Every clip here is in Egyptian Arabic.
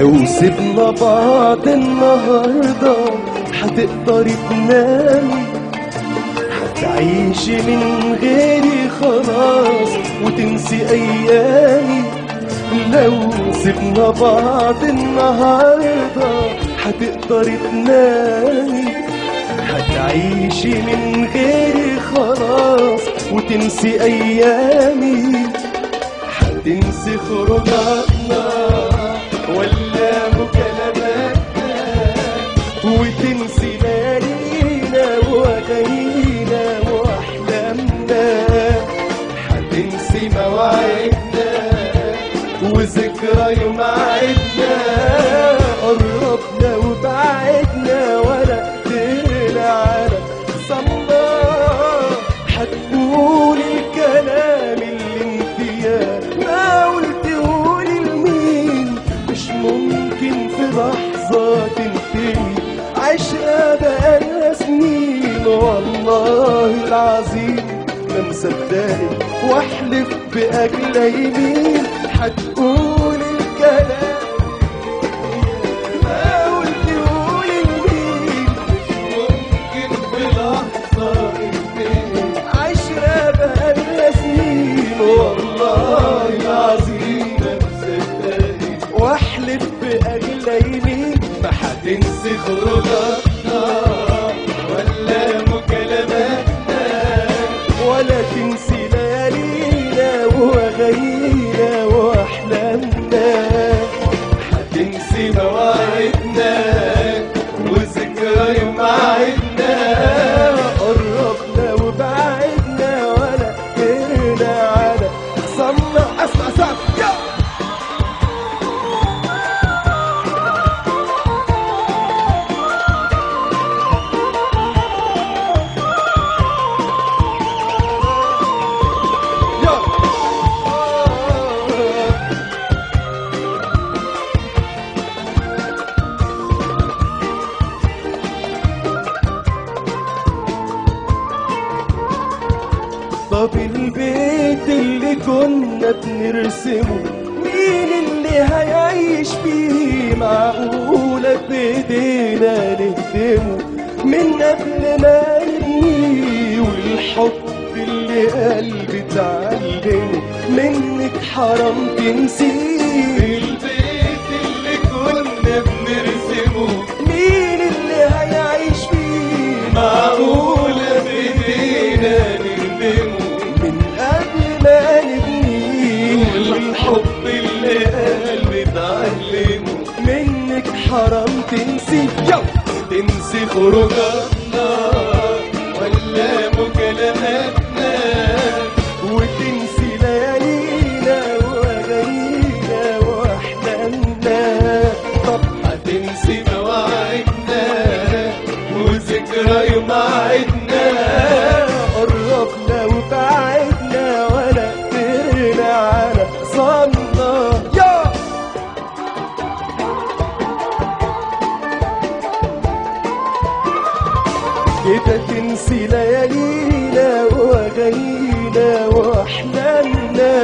لو سيبنا بعض النهاردة هتقدري تنامي هتعيشي من غيري خلاص وتنسي أيامي لو سيبنا بعض النهاردة هتقدري تنامي هتعيشي من غيري خلاص وتنسي أيامي هتنسي خروجاتنا ولا مكالماتنا وتنسي ليالينا وأغانينا وأحلامنا هتنسي مواعيدنا وذكرى يوم عدنا قربنا وبعدنا ولا قدرنا على صمنا هتقول الكلام اللي انت يا ما قلتهولي لمين مش ممكن في لحظة تنتهي عشرة بقالنا سنين والله العظيم ما مصدقك واحلف بأجل يمين هتقول الكلام ما قلتهولي لمين ممكن في لحظة تنتهي عشرة بقالنا سنين والله العظيم ما مصدقك واحلف بأجل يمين ما هتنسي خروجاتنا ولا مكالماتنا ولا تنسي ليالينا وأغانينا وأحلامنا هتنسي مواعيدنا وذكرى يوم عيدنا قربنا وبعدنا ولا قدرنا على خصمنا اسمع سعد يا يا طب البيت اللي كنا بنرسمه مين اللي هيعيش فيه معقولة بإيدينا نهدمه من قبل ما نبنيه والحب اللي قلبي اتعلمه منك حرام تنسيه البيت اللي كنا بنرسمه مين اللي هيعيش فيه معقولة بإيدينا نخدمه من قبل ما نبنيه والحب اللي قلبي اتعلمه منك حرام تنسي يو تنسي خروجاتنا ولا مكالماتنا وتنسي ليالينا وأغانينا وأحلامنا طب هتنسي مواعيدنا وذكرى يوم عيدنا قربنا وبعدنا ولا قدرنا على صمنا يا كده تنسي ليالينا وأغانينا وأحلامنا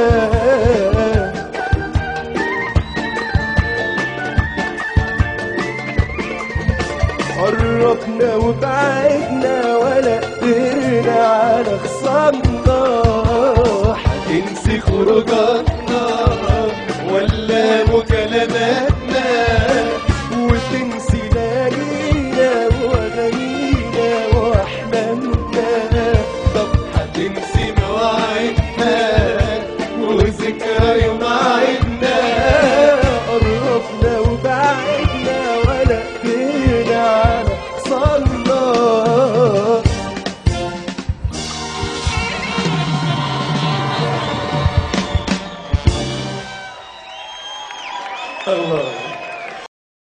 قربنا وبعدنا ولا قدرنا على خصامنا هتنسي خروجاتنا ولا مكالماتنا